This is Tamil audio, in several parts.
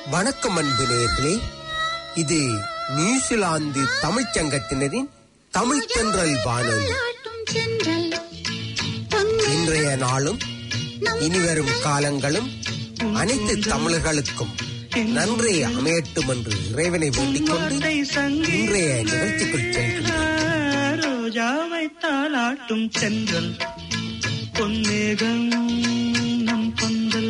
வணக்கம் அன்பு நேயர்களே இது நியூசிலாந்து தமிழ்ச் சங்கத்தினரின் தமிழ் தென்றல் வானொலி இன்றைய நாளும் இனிவரும் காலங்களும் அனைத்து தமிழர்களுக்கும் நன்றி அமையட்டும் என்று இறைவனை வேண்டிக் கொண்டு இன்றைய நிகழ்ச்சிக்குள் செல்கின்றோம் ரோஜாவை தாளாட்டும் சென்றல் பொன்னேகம் நம் பந்தல்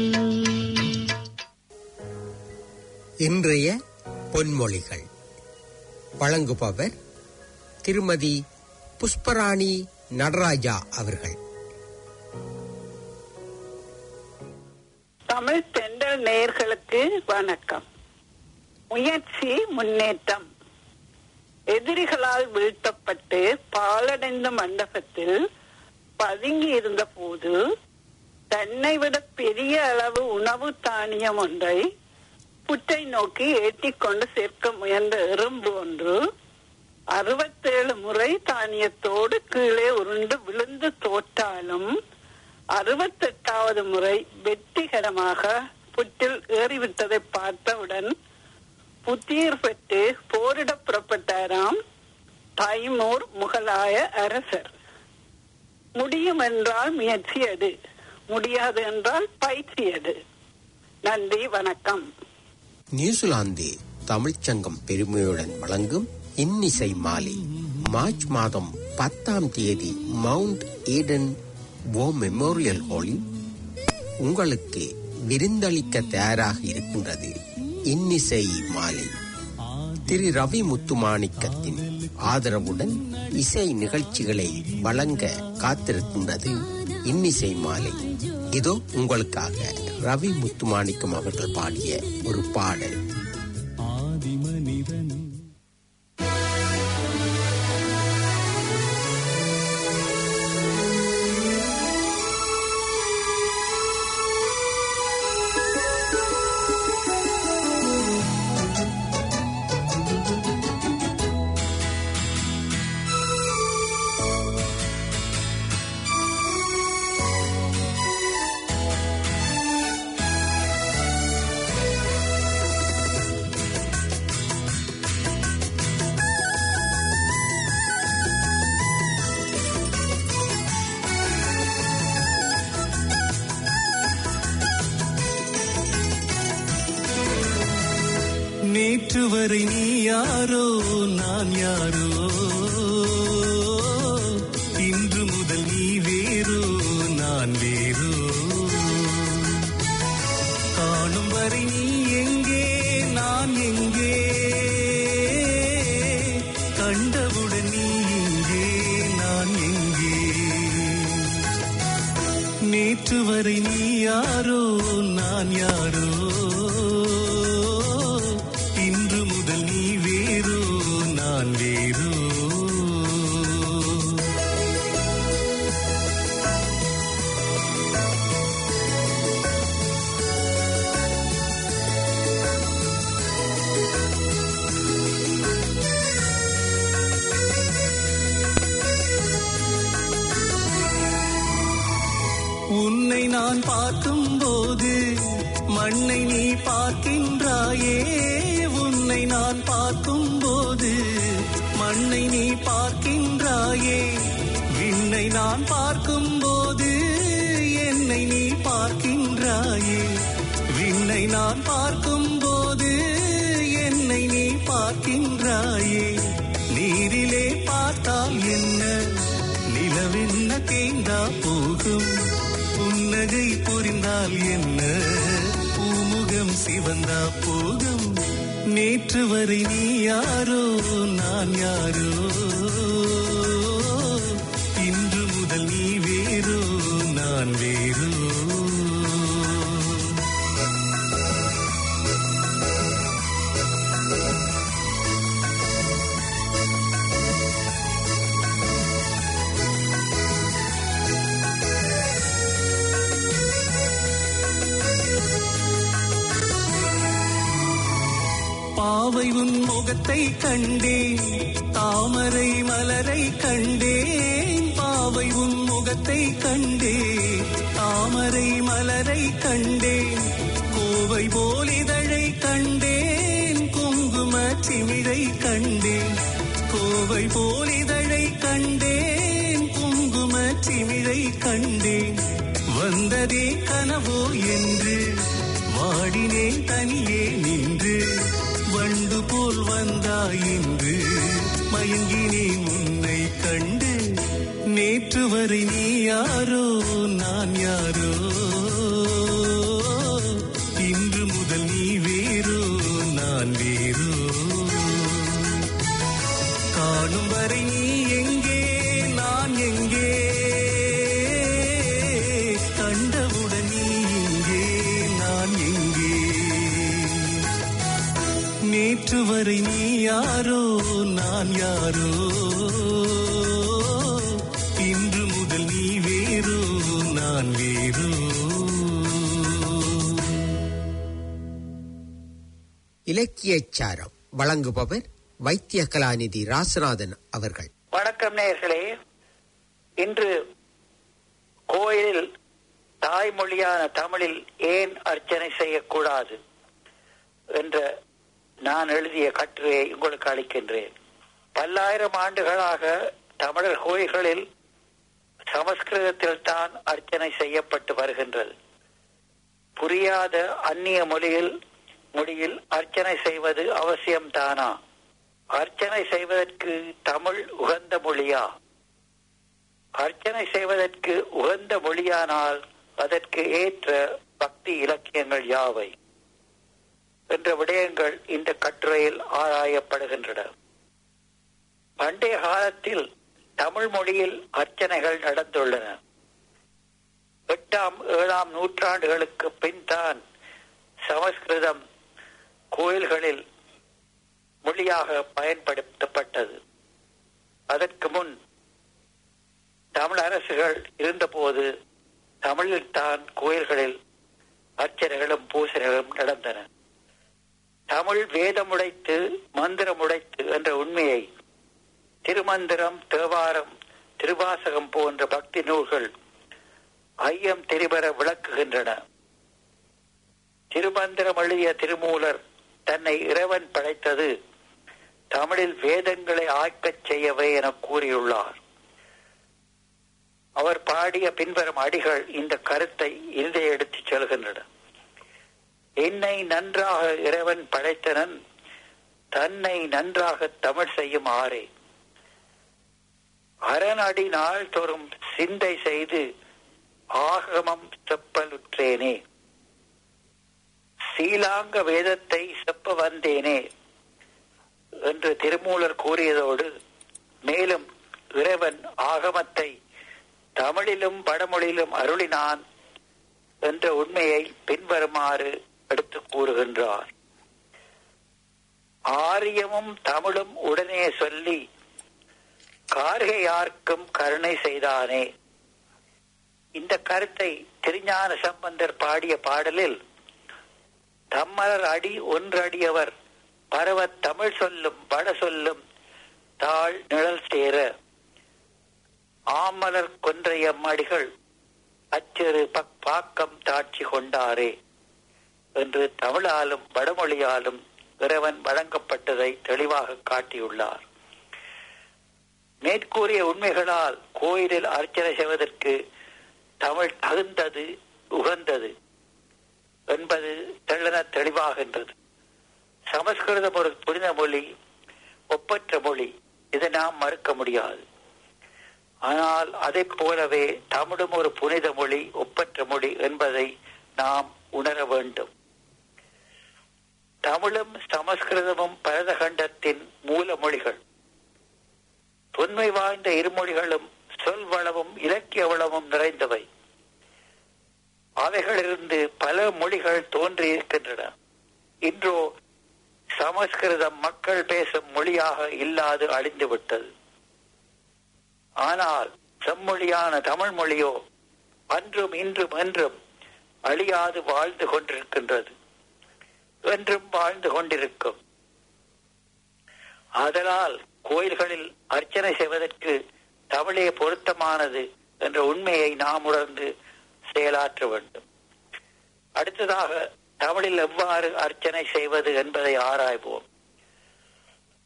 இன்றைய பொன்மொழிகள் வழங்குபவர் திருமதி புஷ்பராணி நடராஜா அவர்கள் தமிழ் தென்றல் நேயர்களுக்கு வணக்கம் முயற்சி முன்னேற்றம் எதிரிகளால் வீழ்த்தப்பட்டு பாலடைந்த மண்டபத்தில் பதுங்கி இருந்த போது தன்னை விட பெரிய அளவு உணவு தானியம் ஒன்றை புற்றை நோக்கி ஏற்றிக்கொண்டு சேர்க்க முயன்ற எறும்பு ஒன்று அறுபத்தேழு முறை தானியத்தோடு கீழே உருண்டு விழுந்து தோற்றாலும் அறுபத்தெட்டாவது முறை வெற்றிகரமாக புற்றில் ஏறிவிட்டதை பார்த்தவுடன் புத்தியர் பெற்று போரிட புறப்பட்டாராம் தைமூர் முகலாய அரசர் முடியும் என்றால் முயற்சி எடு முடியாது என்றால் பயிற்சி எடு நன்றி வணக்கம் நியூசிலாந்து தமிழ்ச் சங்கம் பெருமையுடன் வழங்கும் இன்னிசை மாலை மார்ச் மாதம் பத்தாம் தேதி மவுண்ட் ஈடன் வோ மெமோரியல் ஹாலில் உங்களுக்கு விருந்தளிக்க தயாராக இருக்கின்றது இன்னிசை மாலை திரு ரவி முத்துமாணிக்கத்தின் ஆதரவுடன் இசை நிகழ்ச்சிகளை வழங்க காத்திருக்கின்றது இன்னிசை மாலை இதோ உங்களுக்காக ரவி முத்துமாணிக்கம் அவர்கள் பாடிய ஒரு பாடல் ஆதிமனிதன் நேற்று வரை நீ யாரோ நான் யாரோ இன்று முதல் நீ வேறோ நான் வேறோ காணும் வரை நீ எங்கே நான் எங்கே கண்டவுடன் நீ இங்கே நான் எங்கே நேற்று வரை நீ யாரோ நான் யாரோ இன்று முதல் நீ வேறோ நான் வேறோ உன்னை நான் பார்க்கும் போது மண்ணை நீ பார்க்கின்றாயே உன்னை நான் பார்க்கும் போது மண்ணை நீ பார்க்கின்றாயே விண்ணை நான் பார்க்கும் போது என்னை நீ பார்க்கின்றாயே விண்ணை நான் பார்க்கும் போது என்னை நீ பார்க்கின்றாயே நீரிலே பார்த்தால் என்ன நிலவென்ன தேய்ந்தா போகும் புன்னகை புரிந்தால் என்ன பூமுகம் சிவந்தா போகும் நேற்று வரை நீ யாரோ நான் யாரோ இன்று முதல் நீ வேறோ நான் வேறோ பாவை உன் முகத்தை கண்டேன் தாமரை மலரை கண்டேன் பாவை உன் முகத்தை கண்டேன் தாமரை மலரை கண்டேன் கோவை போல் இதழை கண்டேன் கண்டேன் கோவை போல் இதழை கண்டேன் குங்கும சிமிழை கண்டேன் வந்ததே கனவோ என்று வாடினேன் தனியே நின்று வண்டு போல் வந்தாய் இன்று மயங்கினேன் உன்னை கண்டு நேற்று வரை நீ யாரோ நான் யாரோ இன்று முதல் நீ வேறோ நான் வேறோ காணும் வரை நீ எங்கே நான் எங்கே கண்டவுடன் நீ இங்கே நான் எங்கே நேற்று வரை நீ யாரோ நான் யாரோ இன்று முதல் நீ வேறோ நான் வேறோ இலக்கியச் சாரம் வழங்குபவர் வைத்திய கலாநிதி ராசநாதன் அவர்கள் வணக்கம் நேயர்களே இன்று கோயிலில் தாய்மொழியான தமிழில் ஏன் அர்ச்சனை செய்யக்கூடாது என்ற நான் எழுதிய கட்டுரையை உங்களுக்கு அளிக்கின்றேன் பல்லாயிரம் ஆண்டுகளாக தமிழர் கோயில்களில் சமஸ்கிருதத்தில் தான் அர்ச்சனை செய்யப்பட்டு வருகின்றது புரியாத அந்நிய மொழியில் மொழியில் அர்ச்சனை செய்வது அவசியம்தானா அர்ச்சனை செய்வதற்கு தமிழ் உகந்த மொழியா அர்ச்சனை செய்வதற்கு உகந்த மொழியானால் அதற்கு ஏற்ற பக்தி இலக்கியங்கள் யாவை என்ற விடயங்கள் இந்த கட்டுரையில் ஆராயப்படுகின்றன பண்டைய காலத்தில் தமிழ் மொழியில் அர்ச்சனைகள் நடந்துள்ளன எட்டாம் ஏழாம் நூற்றாண்டுகளுக்கு பின் தான் சமஸ்கிருதம் கோயில்களில் மொழியாக பயன்படுத்தப்பட்டது அதற்கு முன் தமிழ் அரசுகள் இருந்தபோது தமிழில் தான் கோயில்களில் அர்ச்சனைகளும் பூசனைகளும் நடந்தன தமிழ் வேதமுடைத்து மந்திரமுடைத்து என்ற உண்மையை திருமந்திரம் தேவாரம் திருவாசகம் போன்ற பக்தி நூல்கள் ஐயம் திரிபர விளக்குகின்றன திருமந்திரம் எழுதிய திருமூலர் தன்னை இறைவன் படைத்தது தமிழில் வேதங்களை ஆய்க்கச் செய்யவே என கூறியுள்ளார் அவர் பாடிய பின்வரும் அடிகள் இந்த கருத்தை இறுதி எடுத்துச் செல்கின்றன என்னை நன்றாக இறைவன் படைத்தனன் தன்னை நன்றாக தமிழ் செய்யும் ஆரே அரணடி நாள்தோறும் சிந்தை செய்து ஆகமம் செப்பலுற்றேனே சீலாங்க வேதத்தை செப்ப வந்தேனே என்று திருமூலர் கூறியதோடு மேலும் இறைவன் ஆகமத்தை தமிழிலும் வடமொழியிலும் அருளினான் என்ற உண்மையை பின்வருமாறு எடுத்து கூறுகின்றார் ஆரியமும் தமிழும் உடனே சொல்லி கார்கையார்க்கும் கருணை செய்தானே இந்த கருத்தை திருஞான சம்பந்தர் பாடிய பாடலில் தம்மலர் அடி ஒன்றடியவர் பரவத் தமிழ் சொல்லும் வட சொல்லும் தாழ் நிழல் சேர ஆமலர் கொன்றைய மடிகள் அச்சிறு பக் பாக்கம் தாட்சி கொண்டாரே என்று தமிழாலும் வடமொழியாலும் இறைவன் வழங்கப்பட்டதை தெளிவாக காட்டியுள்ளார் மேற்கூறிய உண்மைகளால் கோயிலில் அர்ச்சனை செய்வதற்கு தமிழ் தகுந்தது உகந்தது என்பது தெள்ளன தெளிவாகின்றது சமஸ்கிருதம் ஒரு புனித மொழி ஒப்பற்ற மொழி இதை நாம் மறுக்க முடியாது ஆனால் அதை போலவே தமிழும் ஒரு புனித மொழி ஒப்பற்ற மொழி என்பதை நாம் உணர வேண்டும் தமிழும் சமஸ்கிருதமும் பரதகண்டத்தின் மூல மொழிகள் தொன்மை வாய்ந்த இருமொழிகளும் சொல் வளமும் இலக்கிய வளமும் நிறைந்தவை அவைகளிலிருந்து பல மொழிகள் தோன்றி இருக்கின்றன இன்றோ சமஸ்கிருதம் மக்கள் பேசும் மொழியாக இல்லாது அழிந்துவிட்டது ஆனால் செம்மொழியான தமிழ் மொழியோ அன்றும் இன்றும் என்றும் அழியாது வாழ்ந்து கொண்டிருக்கின்றது என்றும் வாழ்ந்து கொண்டிருக்கும் ஆதலால் கோயில்களில் அர்ச்சனை செய்வதற்கு தமிழே பொருத்தமானது என்ற உண்மையை நாம் உணர்ந்து செயலாற்ற வேண்டும் அடுத்ததாக தமிழில் எவ்வாறு அர்ச்சனை செய்வது என்பதை ஆராய்வோம்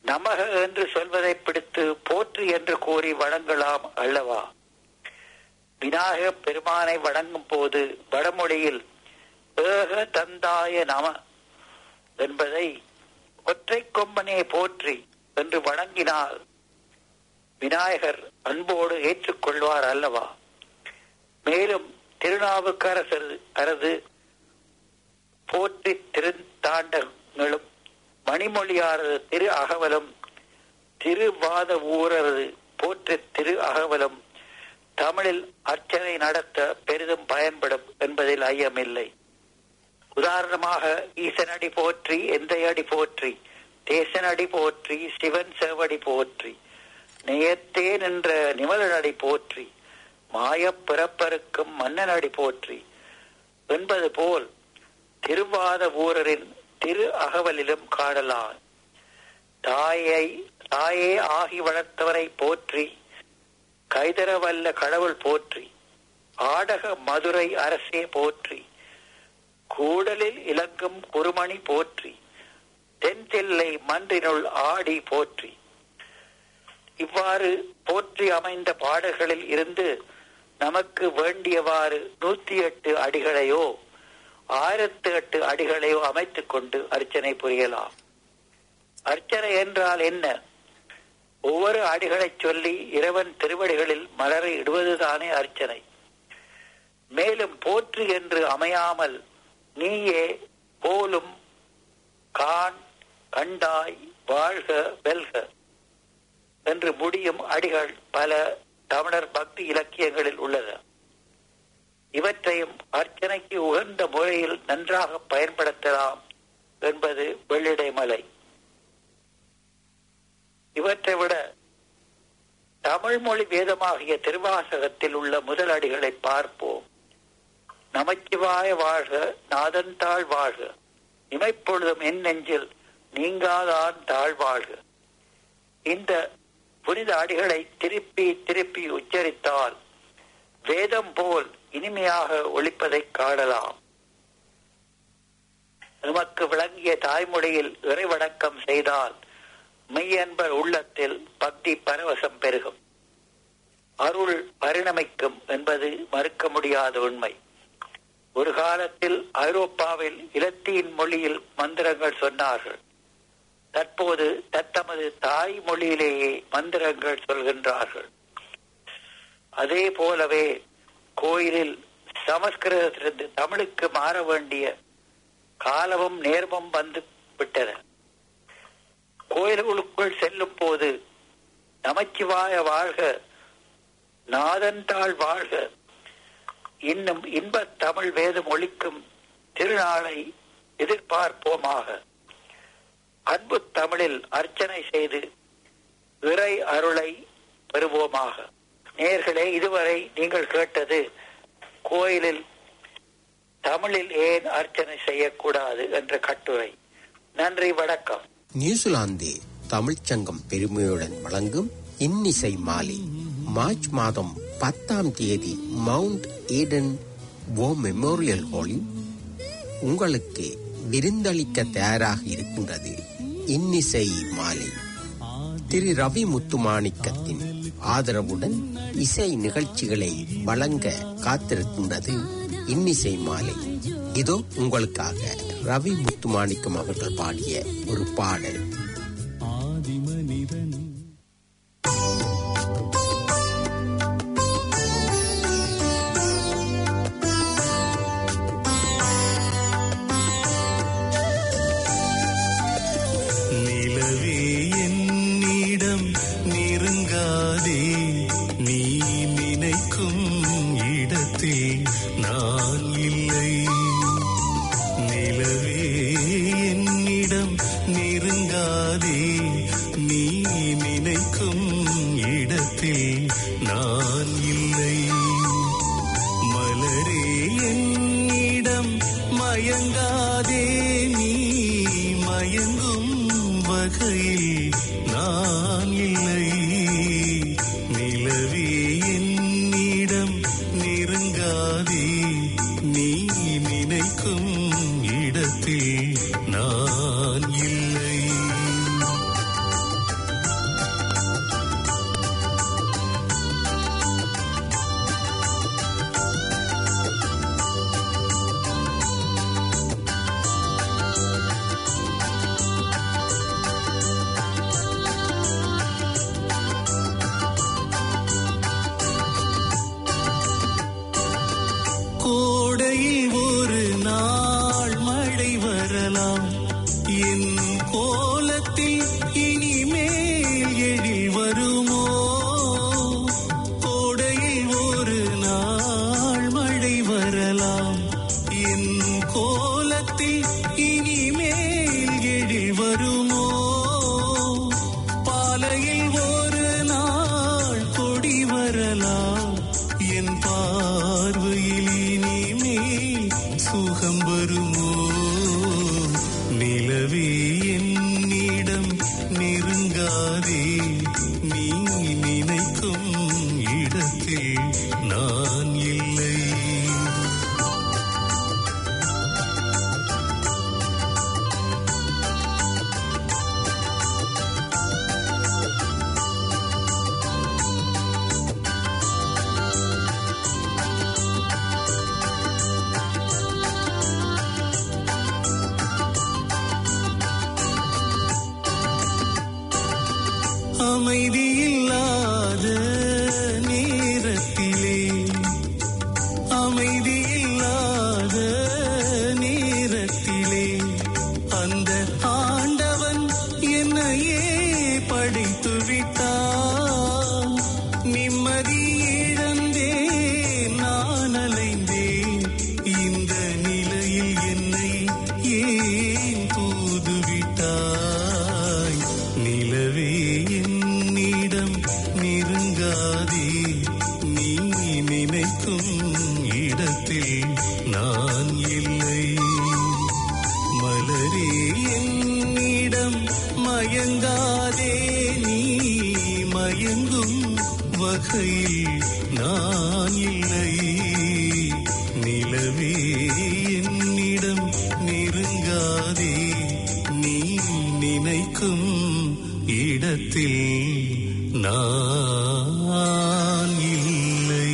நமக என்று சொல்வதை பிடித்து போற்று என்று கூறி வணங்கலாம் அல்லவா விநாயக பெருமானை வணங்கும் போது வடமொழியில் ஏக தந்தாய நம என்பதை ஒற்றை கொம்பனே போற்றி என்று வணங்கினால் விநாயகர் அன்போடு ஏற்றுக்கொள்வார் அல்லவா மேலும் திருநாவுக்கரசர் அரது போற்றி திருத்தாண்டங்களும் மணிமொழியாரது திரு அகவலும் திருவாத ஊரது போற்றி திரு அகவலும் தமிழில் அர்ச்சனை நடத்த பெரிதும் பயன்படும் என்பதில் ஐயமில்லை உதாரணமாக ஈசனடி போற்றி எந்தையடி போற்றி தேசனடி போற்றி சிவன் சேவடி போற்றி நேயத்தே நின்ற நிமலனடி போற்றி மாயப் பிறப்பருக்கும் மன்னனடி போற்றி என்பது போல் திருவாத ஊரரின் திரு அகவலிலும் காணலாம் தாயை தாயே ஆகி வளர்த்தவரை போற்றி கைதரவல்ல கடவுள் போற்றி ஆடக மதுரை அரசே போற்றி கூடலில் இலங்கும் குருமணி போற்றி தென்தில்லை மன்றினுள் ஆடி போற்றி இவ்வாறு போற்றி அமைந்த பாடல்களில் இருந்து நமக்கு வேண்டியவாறு நூத்தி எட்டு அடிகளையோ ஆயிரத்து எட்டு அடிகளையோ அமைத்துக் கொண்டு அர்ச்சனை புரியலாம் அர்ச்சனை என்றால் என்ன ஒவ்வொரு அடிகளைச் சொல்லி இறைவன் திருவடிகளில் மலரை இடுவதுதானே அர்ச்சனை மேலும் போற்று என்று அமையாமல் நீயே போலும் கான் கண்டாய் வாழ்க வெல்க என்று முடியும் அடிகள் பல தமிழர் பக்தி இலக்கியங்களில் உள்ளது இவற்றையும் அர்ச்சனைக்கு உகந்த முறையில் நன்றாக பயன்படுத்தலாம் என்பது வெள்ளிடை மலை இவற்றை விட தமிழ் மொழி வேதமாகிய திருவாசகத்தில் உள்ள முதல் அடிகளை பார்ப்போம் நமச்சிவாய வாழ்க நாதன் தாழ் வாழ்க இமைப்பொழுதும் என் நெஞ்சில் நீங்காதான் தாழ் வாழ்க இந்த புனித அடிகளை திருப்பி திருப்பி உச்சரித்தால் வேதம் போல் இனிமையாக ஒழிப்பதை காணலாம் நமக்கு விளங்கிய தாய்மொழியில் இறைவணக்கம் செய்தால் மெய்யன்பர் உள்ளத்தில் பக்தி பரவசம் பெருகும் அருள் பரிணமிக்கும் என்பது மறுக்க முடியாத உண்மை ஒரு காலத்தில் ஐரோப்பாவில் இலத்தீன் மொழியில் மந்திரங்கள் சொன்னார்கள் தற்போது தத்தமது தாய் மொழியிலேயே மந்திரங்கள் சொல்கின்றார்கள் அதே போலவே கோயிலில் சமஸ்கிருதத்திலிருந்து தமிழுக்கு மாற வேண்டிய காலமும் நேர்மம் வந்து விட்டன கோயில்களுக்குள் செல்லும் போது நமச்சிவாய வாழ்க நாதன்தாள் வாழ்க இன்னும் இன்பத் தமிழ் வேதம் ஒழிக்கும் திருநாளை எதிர்பார்ப்போமாக அன்பு தமிழில் அர்ச்சனை செய்து இறை அருளை பெறுவோமாக நேர்களே இதுவரை நீங்கள் கேட்டது கோயிலில் தமிழில் ஏன் அர்ச்சனை செய்யக்கூடாது என்ற கட்டுரை நன்றி வணக்கம் நியூசிலாந்து தமிழ்ச்சங்கம் பெருமையுடன் வழங்கும் இன்னிசை மாலை மார்ச் மாதம் பத்தாம் தேதி மவுண்ட் ஈடன் வோ மெமோரியல் ஹாலில் உங்களுக்கு விருந்தளிக்க தயாராக இருக்கின்றது இன்னிசை மாலை திரு ரவி முத்துமாணிக்கத்தின் ஆதரவுடன் இசை நிகழ்ச்சிகளை வழங்க காத்திருக்கின்றது இன்னிசை மாலை இதோ உங்களுக்காக ரவி முத்துமாணிக்கம் அவர்கள் பாடிய ஒரு பாடல் ஆதிமனிதன் நிலவே என்னிடம் நெருங்காதே நீ நினைக்கும் இடத்தில் நான் இல்லை நிலவே என்னிடம் நெருங்காதே நீ நினைக்கும் இடத்தில் நான் இல்லை மலரே என்னிடம் மயங்காதே நீ மயங்கும் வகையில் நான் இல்லை நிலவே என்னிடம் நெருங்காதே நீ நினைக்கும் இடத்தில் நான் இல்லை வரலாம் என் கோலத்தில் இனிமேல் எழில் வருமோ கோடையில் ஒரு நாள் மழை வரலாம் என் கோலத்தில் இனிமேல் எழில் வருமோ பாலையில் ஒரு நாள் கொடி வரலாம் என் பார்வையில் இனிமேல் சுகம் வருமோ நிலவே என்னிடம் நெருங்காதே நீ நினைக்கும் இடத்தில் நான் இல்லை அமைதியில்லாத நேரத்திலே அமைதியில்லாத நேரத்திலே அந்த ஆண்டவன் என்னையே படைத்து விட்டான் நிம்மதி இழந்தேன் நான் அலைந்தேன் இந்த நிலையில் என்னை ஏன் தூதுவிட்டாய் நிலவே என்னிடம் நெருங்காதே நீ நினைக்கும் இடத்தில் நான் இல்லை மலரே என்னிடம் மயங்காதே நீ மயங்கும் வகையில் நான் இல்லை நிலவே என்னிடம் நெருங்காதே நீ நினைக்கும் இடத்தில் நான் இல்லை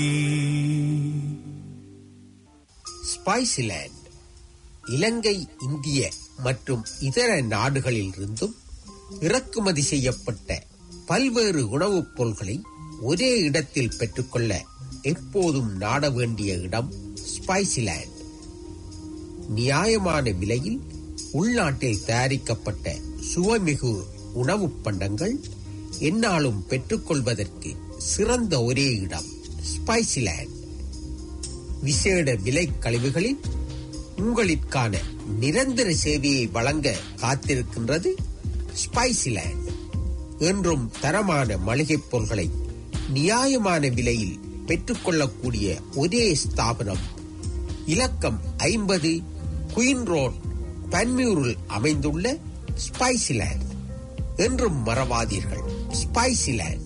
ஸ்பைசிலேண்ட் இலங்கை இந்திய மற்றும் இதர நாடுகளிலிருந்தும் இறக்குமதி செய்யப்பட்ட பல்வேறு உணவுப் பொருள்களை ஒரே இடத்தில் பெற்றுக்கொள்ள எப்போதும் நாட வேண்டிய இடம் ஸ்பைசிலேண்ட் நியாயமான விலையில் உள்நாட்டில் தயாரிக்கப்பட்ட சுவைமிகு உணவுப் பண்டங்கள் எந்நாளும் பெற்றுக்கொள்வதற்கு சிறந்த ஒரே இடம் ஸ்பைசிலேண்ட் விசேட விலை கழிவுகளில் உங்களுக்கான நிரந்தர சேவையை வழங்க காத்திருக்கின்றது ஸ்பைசிலேண்ட் என்றும் தரமான மளிகைப் பொருட்களை நியாயமான விலையில் பெற்றுக்கொள்ளக்கூடிய ஒரே ஸ்தாபனம் இலக்கம் ஐம்பது குயின் ரோட் பன்மியூரில் அமைந்துள்ள ஸ்பைசிலேண்ட் என்றும் மறவாதீர்கள் ஸ்பைசிலேண்ட்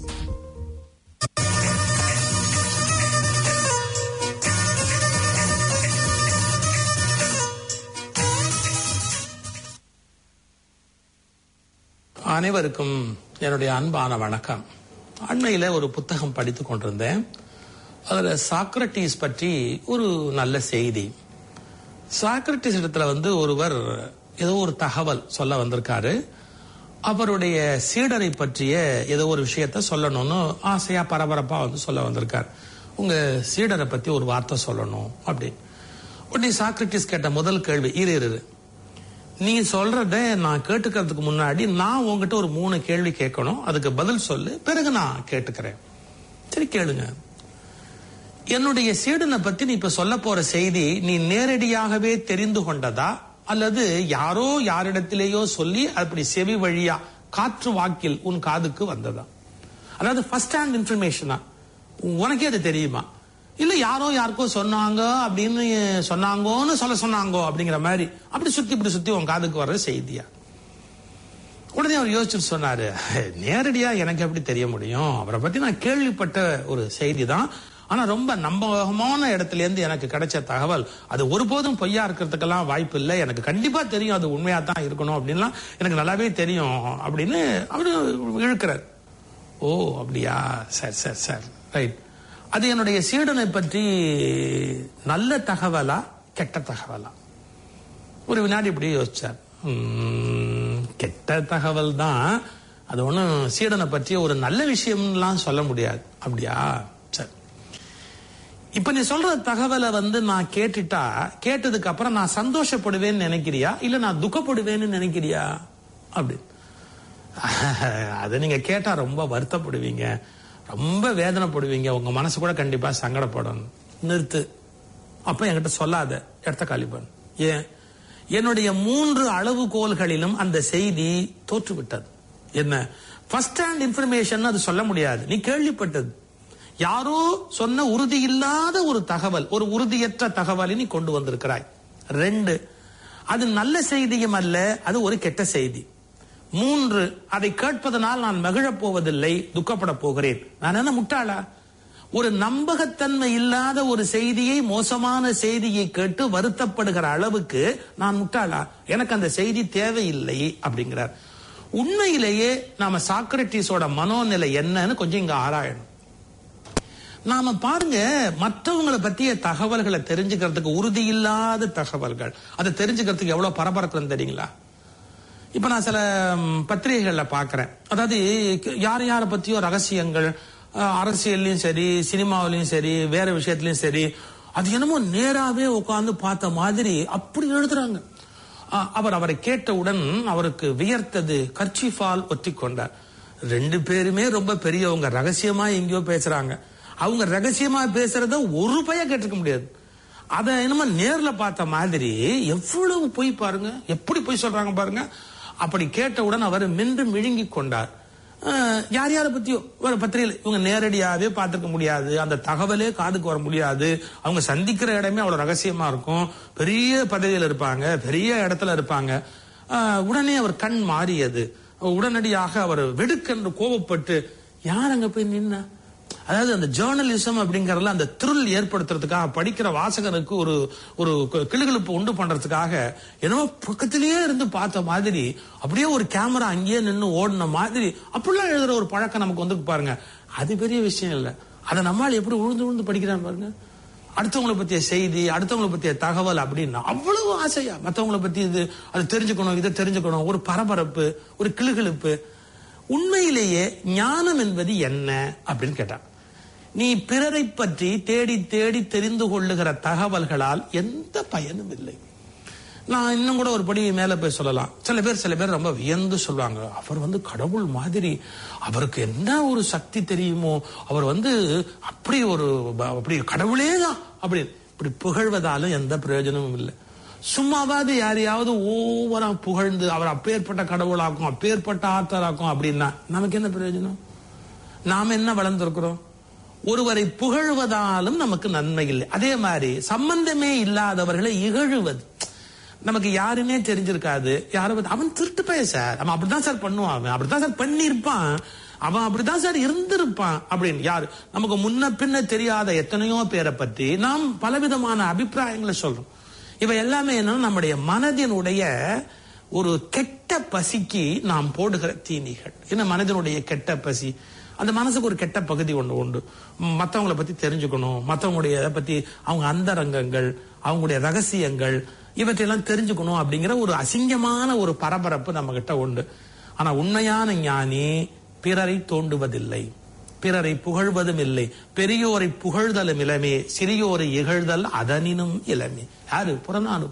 அனைவருக்கும் என்னுடைய அன்பான வணக்கம் அண்மையில ஒரு புத்தகம் படித்துக் கொண்டிருந்தேன் அதுல சாக்ரட்டிஸ் பற்றி ஒரு நல்ல செய்தி சாக்ரட்டிஸ் இடத்துல வந்து ஒருவர் ஏதோ ஒரு தகவல் சொல்ல வந்திருக்காரு அவருடைய சீடரை பற்றிய ஏதோ ஒரு விஷயத்த சொல்லணும்னு ஆசையா பரபரப்பா வந்து சொல்ல வந்திருக்கார் உங்க சீடரை பத்தி ஒரு வார்த்தை சொல்லணும் அப்படின்னு உடனே சாக்ரட்டிஸ் கேட்ட முதல் கேள்வி இரு இரு, இரு நீ சொல்றத நான் கேட்டுக்கிறதுக்கு முன்னாடி நான் உங்ககிட்ட ஒரு மூணு கேள்வி கேட்கணும் அதுக்கு பதில் சொல்லு பிறகு நான் கேட்டுக்கிறேன் சரி கேளுங்க என்னுடைய சீடனை பத்தி நீ இப்ப சொல்ல போற செய்தி நீ நேரடியாகவே தெரிந்து கொண்டதா அல்லது யாரோ யாரிடத்திலேயோ சொல்லி அப்படி செவி வழியா காற்று வாக்கில் உன் காதுக்கு வந்ததா அதாவது ஃபர்ஸ்ட் ஹேண்ட் இன்ஃபர்மேஷனா உனக்கே அது தெரியுமா இல்ல யாரோ யாருக்கோ சொன்னாங்க அப்படின்னு சொன்னாங்கோன்னு சொல்ல சொன்னாங்கோ அப்படிங்கிற மாதிரி அப்படி சுத்தி இப்படி சுத்தி உன் காதுக்கு வர்ற செய்தியா உடனே அவர் யோசிச்சுட்டு சொன்னாரு நேரடியா எனக்கு எப்படி தெரிய முடியும் அவரை பத்தி நான் கேள்விப்பட்ட ஒரு செய்தி தான் ஆனா ரொம்ப நம்பகமான இடத்துல இருந்து எனக்கு கிடைச்ச தகவல் அது ஒருபோதும் பொய்யா இருக்கிறதுக்கெல்லாம் வாய்ப்பு இல்லை எனக்கு கண்டிப்பா தெரியும் அது உண்மையா தான் இருக்கணும் அப்படின்லாம் எனக்கு நல்லாவே தெரியும் அப்படின்னு அவரு இழுக்கிறார் ஓ அப்படியா சரி சரி சரி ரைட் அது என்னுடைய சீடனை பற்றி நல்ல தகவலா கெட்ட தகவலா ஒரு வினாடி இப்படி யோசிச்சார் உம், கெட்ட தகவல் தான் அது ஒன்றும் சீடனை பற்றி ஒரு நல்ல விஷயம்லாம் சொல்ல முடியாது அப்படியா சரி இப்ப நீ சொல்ற தகவலை வந்து நான் கேட்டுட்டா கேட்டதுக்கு அப்புறம் நான் சந்தோஷப்படுவேன்னு நினைக்கிறியா இல்ல நான் துக்கப்படுவேன்னு நினைக்கிறியா அப்படி அது நீங்க கேட்டா ரொம்ப வருத்தப்படுவீங்க ரொம்ப வேதனைப்படுவீங்க உங்க மனசு கூட கண்டிப்பா சங்கடப்படும் நிறுத்து அப்ப என்கிட்ட சொல்லாத இடத்த காலி பண்ணு ஏன் என்னுடைய மூன்று அளவுகோல்களிலும் அந்த செய்தி தோற்றுவிட்டது என்ன ஃபர்ஸ்ட் ஹேண்ட் இன்ஃபர்மேஷன் அது சொல்ல முடியாது நீ கேள்விப்பட்டது யாரோ சொன்ன உறுதி இல்லாத ஒரு தகவல் ஒரு உறுதியற்ற தகவலை நீ கொண்டு வந்திருக்கிறாய் ரெண்டு அது நல்ல செய்தியும் அல்ல அது ஒரு கெட்ட செய்தி மூன்று அதை கேட்பதனால் நான் மகிழப் போவதில்லை துக்கப்பட போகிறேன் நான் என்ன முட்டாளா ஒரு நம்பகத்தன்மை இல்லாத ஒரு செய்தியை மோசமான செய்தியை கேட்டு வருத்தப்படுகிற அளவுக்கு நான் முட்டாளா எனக்கு அந்த செய்தி தேவையில்லை அப்படிங்கிறார் உண்மையிலேயே நாம சாக்ரட்டிஸோட மனோநிலை என்னன்னு கொஞ்சம் இங்க ஆராயணும் நாம பாருங்க மற்றவங்களை பத்திய தகவல்களை தெரிஞ்சுக்கிறதுக்கு உறுதி இல்லாத தகவல்கள் அதை தெரிஞ்சுக்கிறதுக்கு எவ்வளவு பரபரப்புன்னு தெரியுங்களா இப்ப நான் சில ம், பத்திரிகைகள்ல பாக்குறேன் அதாவது யார் யாரை பத்தியோ ரகசியங்கள் அஹ், அரசியல்லையும் சரி சினிமாவிலையும் சரி வேற விஷயத்திலயும் சரி அது என்னமோ நேராவே உட்கார்ந்து பார்த்த மாதிரி அப்படி எழுதுறாங்க அஹ், அவர் அவரை கேட்டவுடன் அவருக்கு வியர்த்தது கர்ச்சிஃபால் ஒத்தி கொண்டார் ரெண்டு பேருமே ரொம்ப பெரியவங்க ரகசியமா எங்கேயோ பேசுறாங்க அவங்க ரகசியமா பேசுறத ஒரு பய கேட்டிருக்க முடியாது அத என்னமோ நேர்ல பார்த்த மாதிரி எவ்வளவு பொய் பாருங்க எப்படி பொய் சொல்றாங்க பாருங்க அப்படி கேட்டவுடன் அவர் மென்று விழுங்கி கொண்டார் அஹ், யார் யாரை பத்தியோ ஒரு பத்திரிகையில் இவங்க நேரடியாவே பார்த்துக்க முடியாது அந்த தகவலே காதுக்கு வர முடியாது அவங்க சந்திக்கிற இடமே அவ்வளவு ரகசியமா இருக்கும் பெரிய பதவியில் இருப்பாங்க பெரிய இடத்துல இருப்பாங்க அஹ், உடனே அவர் கண் மாறியது உடனடியாக அவர் வெடுக்கென்று கோபப்பட்டு யார் அங்க போய் நின்னா அதாவது அந்த ஜேர்னலிசம் அப்படிங்கறதுல அந்த த்ரில் ஏற்படுத்துறதுக்காக படிக்கிற வாசகனுக்கு ஒரு ஒரு கு- கிளுகிளுப்பு உண்டு பண்றதுக்காக என்னமோ பக்கத்திலேயே இருந்து பார்த்த மாதிரி அப்படியே ஒரு கேமரா அங்கேயே நின்னு ஓடின மாதிரி அப்படிலாம் எழுதுற ஒரு பழக்கம் நமக்கு வந்து பாருங்க அது பெரிய விஷயம் இல்ல அதை நம்மால் எப்படி உழுந்து உழுந்து படிக்கிறான் பாருங்க அடுத்தவங்களை பத்திய செய்தி அடுத்தவங்களை பத்திய தகவல் அப்படின்னா அவ்வளவு ஆசையா மத்தவங்களை பத்தி இது அது தெரிஞ்சுக்கணும் இதை தெரிஞ்சுக்கணும் ஒரு பரபரப்பு ஒரு கிளுகிளுப்பு உண்மையிலேயே ஞானம் என்பது என்ன அப்படின்னு கேட்டான் நீ பிறரை பற்றி தேடி தேடி தெரிந்து கொள்ளுகிற தகவல்களால் எந்த பயனும் இல்லை நான் இன்னும் கூட ஒரு படி மேல போய் சொல்லலாம் சில பேர் சில பேர் ரொம்ப வியந்து சொல்லுவாங்க அவர் வந்து கடவுள் மாதிரி அவருக்கு என்ன ஒரு சக்தி தெரியுமோ அவர் வந்து அப்படி ஒரு ப- அப்படி கடவுளே தான் அப்படி இப்படி புகழ்வதாலும் எந்த பிரயோஜனமும் இல்லை சும்மாவாவது யாரையாவது ஓவரா புகழ்ந்து அவர் அப்பேற்பட்ட கடவுளாக்கும் அப்பேற்பட்ட ஆற்றலாக்கும் அப்படின்னா நமக்கு என்ன பிரயோஜனம் நாம என்ன வளர்ந்திருக்கிறோம் ஒருவரை புகழ்வதாலும் நமக்கு நன்மை இல்லை அதே மாதிரி சம்பந்தமே இல்லாதவர்களை இகழுவது நமக்கு யாருன்னே தெரிஞ்சிருக்காது யாரும் வந்து, அவன் திருட்டு பைய சார் அவன் அப்படிதான் சார் பண்ணுவான் அவன் அப்படிதான் சார் பண்ணியிருப்பான் அவன் அப்படிதான் சார் இருந்திருப்பான் அப்படின்னு யாரு நமக்கு முன்ன பின்ன தெரியாத எத்தனையோ பேரை பற்றி நாம் பலவிதமான அபிப்பிராயங்களை சொல்றோம் இவை எல்லாமே என்னன்னா நம்முடைய மனதினுடைய ஒரு கெட்ட பசிக்கு நாம் போடுகிற தீனிகள் என்ன மனதினுடைய கெட்ட பசி அந்த மனசுக்கு ஒரு கெட்ட பகுதி ஒன்று உண்டு ம், மத்தவங்கள பத்தி தெரிஞ்சுக்கணும் மத்தவங்களுடைய இதை பத்தி அவங்க அந்தரங்கங்கள் அவங்களுடைய ரகசியங்கள் இவற்றையெல்லாம் தெரிஞ்சுக்கணும் அப்படிங்கிற ஒரு அசிங்கமான ஒரு பரபரப்பு நம்ம கிட்ட உண்டு ஆனா உண்மையான ஞானி பிறரை தோண்டுவதில்லை பிறரை புகழ்வதும் இல்லை பெரியோரை புகழ்தலும் இளமே சிறியோரை இகழ்தல் அதனினும் இளமே யாரு புறநானூறு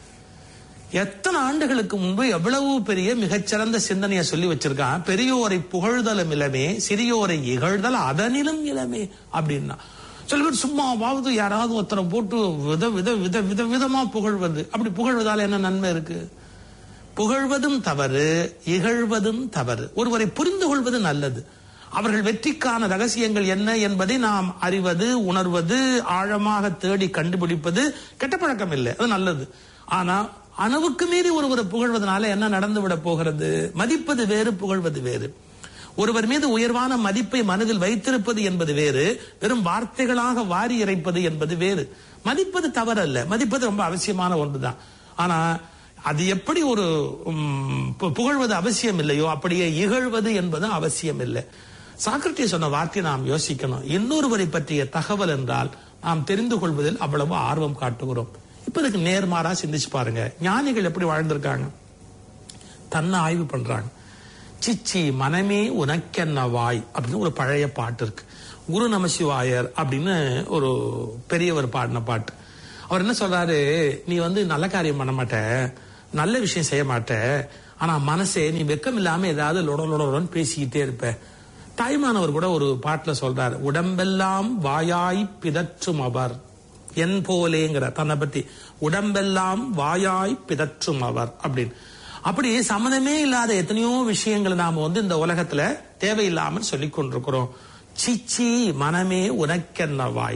எத்தனை ஆண்டுகளுக்கு முன்பு எவ்வளவு பெரிய மிகச்சிறந்த சிந்தனையை சொல்லி வச்சிருக்கான் பெரியோரை புகழ்தலும் இளமே சிறியோரை இகழ்தல் அதனிலும் இளமே அப்படின்னா சில பேர் சும்மாவாவது யாராவது ஒருத்தரை போட்டு வித வித வித வித விதமா புகழ்வது அப்படி புகழ்வதால என்ன நன்மை இருக்கு புகழ்வதும் தவறு இகழ்வதும் தவறு ஒருவரை புரிந்து கொள்வது நல்லது அவர்கள் வெற்றிக்கான ரகசியங்கள் என்ன என்பதை நாம் அறிவது உணர்வது ஆழமாக தேடி கண்டுபிடிப்பது கெட்ட பழக்கம் இல்லை அது நல்லது ஆனா அணுவுக்கு மீறி ஒருவரை புகழ்வதனால என்ன நடந்து விட போகிறது மதிப்பது வேறு புகழ்வது வேறு ஒருவர் மீது உயர்வான மதிப்பை மனதில் வைத்திருப்பது என்பது வேறு வெறும் வார்த்தைகளாக வாரி இறைப்பது என்பது வேறு மதிப்பது தவறல்ல மதிப்பது ரொம்ப அவசியமான ஒன்றுதான் ஆனா அது எப்படி ஒரு உம், பு- புகழ்வது அவசியம் இல்லையோ அப்படியே இகழ்வது என்பது அவசியம் இல்லை சாக்ரட்டி சொன்ன வார்த்தையை நாம் யோசிக்கணும் இன்னொருவரை பற்றிய தகவல் என்றால் நாம் தெரிந்து கொள்வதில் அவ்வளவு ஆர்வம் காட்டுகிறோம் இப்ப இதுக்கு நேர்மாறா சிந்திச்சு பாருங்க ஞானிகள் எப்படி வாழ்ந்திருக்காங்க தன்னை ஆய்வு பண்றாங்க சிச்சி மனமே உனக்கென்ன வாய் அப்படின்னு ஒரு பழைய பாட்டு இருக்கு குரு நமசிவாயர் அப்படின்னு ஒரு பெரியவர் பாடின பாட்டு அவர் என்ன சொல்றாரு நீ வந்து நல்ல காரியம் பண்ண மாட்ட நல்ல விஷயம் செய்ய மாட்ட ஆனா மனசே நீ வெக்கம் இல்லாம ஏதாவது லொட லொடன்னு பேசிக்கிட்டே இருப்ப தாய்மானவர் கூட ஒரு பாட்டுல சொல்றாரு உடம்பெல்லாம் வாயாய் பிதற்றும் அவர் என் போலேங்கிற தன்னை பத்தி உடம்பெல்லாம் வாயாய் பிதற்றும் அவர் அப்படின்னு அப்படி சம்மதமே இல்லாத எத்தனையோ விஷயங்களை நாம வந்து இந்த உலகத்துல தேவையில்லாமல் சொல்லிக் கொண்டிருக்கிறோம் சிச்சி மனமே உனக்கென்ன வாய்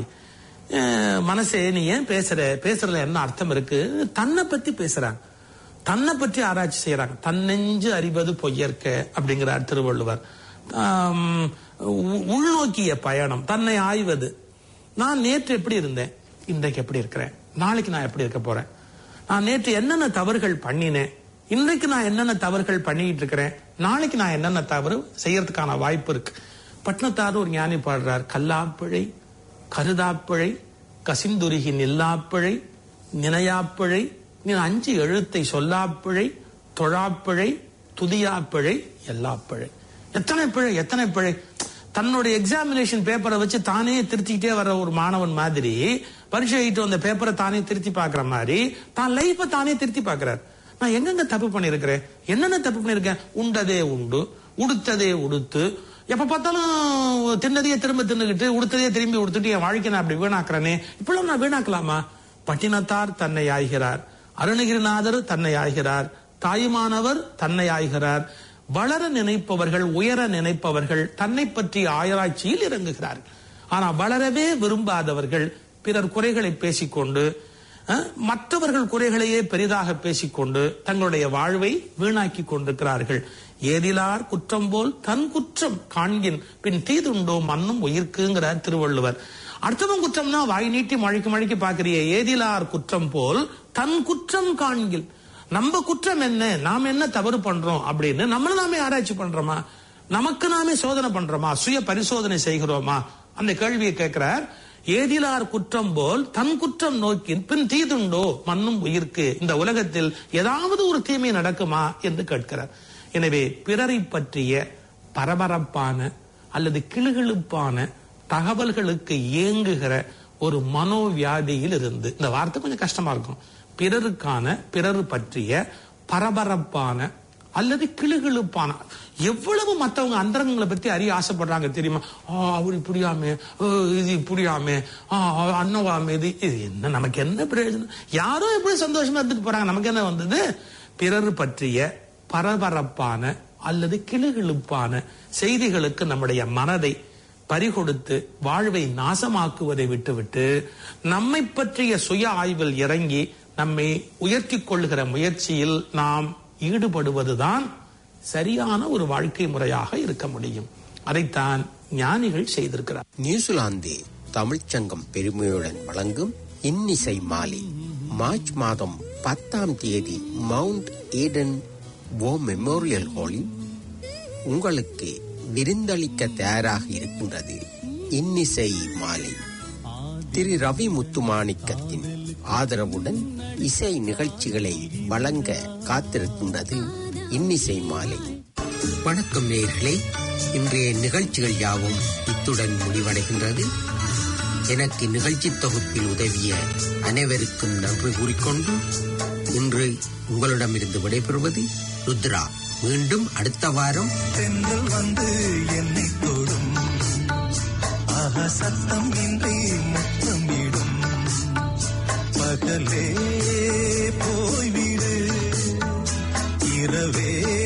அஹ் மனசே நீ ஏன் பேசுற பேசுறதுல என்ன அர்த்தம் இருக்கு தன்னை பத்தி பேசுறாங்க தன்னை பற்றி ஆராய்ச்சி செய்யறாங்க தன்னெஞ்சு அறிவது பொய்யற்க அப்படிங்கிறார் திருவள்ளுவர் ஆம், உ- உள்நோக்கிய பயணம் தன்னை ஆய்வது நான் நேற்று எப்படி இருந்தேன் இன்றைக்கு எப்படி இருக்கிறேன் நாளைக்கு நான் எப்படி இருக்க போறேன் நான் நேற்று என்னென்ன தவறுகள் பண்ணினேன் இன்றைக்கு நான் என்னென்ன தவறுகள் பண்ணிட்டு இருக்கிறேன் நாளைக்கு நான் என்னென்ன தவறு செய்யறதுக்கான வாய்ப்பு இருக்கு பட்னத்தார் ஒரு ஞானி பாடுறார் கல்லாப்பிழை கருதாப்பிழை கசிந்துருகி நில்லாப்பிழை நினையாப்பிழை நீ அஞ்சு எழுத்தை சொல்லாப்பிழை தொழாப்பிழை துதியாப்பிழை எல்லாப்பிழை எத்தனை பிழை எத்தனை பிழை தன்னுடைய எக்ஸாமினேஷன் பேப்பரை வச்சு தானே திருத்திக்கிட்டே வர ஒரு மாணவன் மாதிரி பரீட்சை எழுதிட்டு வந்த பேப்பரை தானே திருத்தி பார்க்கிற மாதிரி தான் லைஃபை தானே திருத்தி பார்க்கிறார் நான் எங்கெங்க தப்பு பண்ணிருக்கிறேன் என்னென்ன தப்பு பண்ணிருக்கேன் உண்டதே உண்டு உடுத்ததே உடுத்து எப்ப பார்த்தாலும் தின்னதையே திரும்ப தின்னுகிட்டு உடுத்ததையே திரும்பி உடுத்துட்டு என் வாழ்க்கை நான் அப்படி வீணாக்குறேனே இப்பெல்லாம் நான் வீணாக்கலாமா பட்டினத்தார் தன்னை ஆகிறார் அருணகிரிநாதர் தன்னை ஆகிறார் தாயுமானவர் தன்னை ஆகிறார் வளர நினைப்பவர்கள் உயர நினைப்பவர்கள் தன்னை பற்றி ஆராய்ச்சியில் இறங்குகிறார்கள் ஆனா வளரவே விரும்பாதவர்கள் பிறர் குறைகளை பேசிக்கொண்டு அஹ், மற்றவர்கள் குறைகளையே பெரிதாக பேசிக்கொண்டு தங்களுடைய வாழ்வை வீணாக்கி கொண்டிருக்கிறார்கள் ஏதிலார் குற்றம் போல் தன் குற்றம் காண்கின் பின் தீதுண்டோ மண்ணும் உயிர்க்குங்கிறார் திருவள்ளுவர் அடுத்தவன் குற்றம்னா வாய் நீட்டி மழைக்கு மழைக்கு பாக்குறியே ஏதிலார் குற்றம் போல் தன் குற்றம் காண்கில் நம்ம குற்றம் என்ன நாம் என்ன தவறு பண்றோம் அப்படின்னு நம்மள நாமே ஆராய்ச்சி பண்றோமா நமக்கு நாமே சோதனை பண்றோமா சுய பரிசோதனை செய்கிறோமா அந்த கேள்வியை கேட்கிறார் ஏதிலார் குற்றம் போல் தன் குற்றம் நோக்கின் பின் தீதுண்டோ மண்ணும் உயிர்க்கு இந்த உலகத்தில் ஏதாவது ஒரு தீமை நடக்குமா என்று கேட்கிறார் எனவே பிறரை பற்றிய பரபரப்பான அல்லது கிளுகிழுப்பான தகவல்களுக்கு ஏங்குகிற ஒரு மனோவியாதியில் இருந்து இந்த வார்த்தை கொஞ்சம் கஷ்டமா இருக்கும் பிறருக்கான பிறர் பற்றிய பரபரப்பான அல்லது கிளுகிழுப்பான எவ்வளவு மத்தவங்க அந்தரங்களை பத்தி அறிய ஆசைப்படுறாங்க தெரியுமா ஆ அவர் இப்படியாமே ஓ, இது இப்படியாமே ஆ அண்ணவாமே இது இது என்ன நமக்கு என்ன பிரயோஜனம் யாரோ எப்படி சந்தோஷமா இருந்துட்டு போறாங்க நமக்கு என்ன வந்தது பிறர் பற்றிய பரபரப்பான அல்லது கிளுகிழுப்பான செய்திகளுக்கு நம்முடைய மனதை பறிகொடுத்து வாழ்வை நாசமாக்குவதை விட்டுவிட்டு நம்மை பற்றிய சுய ஆய்வில் இறங்கி நம்மை உயர்த்தி கொள்ளுகிற முயற்சியில் நாம் ஈடுபடுவதுதான் சரியான ஒரு வாழ்க்கை முறையாக இருக்க முடியும் அதைத்தான் ஞானிகள் செய்திருக்கிறார் நியூசிலாந்து தமிழ்ச்சங்கம் பெருமையுடன் வழங்கும் இன்னிசை மாலை மார்ச் மாதம் பத்தாம் தேதி மவுண்ட் ஈடன் வோ மெமோரியல் ஹாலில் உங்களுக்கு விருந்தளிக்க தயாராக இருக்கின்றது இன்னிசை மாலை திரு ரவி முத்துமாணிக்கத்தின் ஆதரவுடன் இசை நிகழ்ச்சிகளை வழங்க காத்திருக்கின்றது இன்னிசை மாலை வணக்கம் நேயர்களே இன்றைய நிகழ்ச்சிகள் யாவும் இத்துடன் முடிவடைகின்றது எனக்கு நிகழ்ச்சி தொகுப்பில் உதவிய அனைவருக்கும் நன்றி கூறிக்கொண்டு இன்று உங்களிடமிருந்து விடைபெறுவது ருத்ரா மீண்டும் அடுத்த வாரம் தென்றல் வந்து என்னை தொடும் ஆஹா சத்தம் இன்றி முத்தமிடும் பகலே போய்விடு இரவே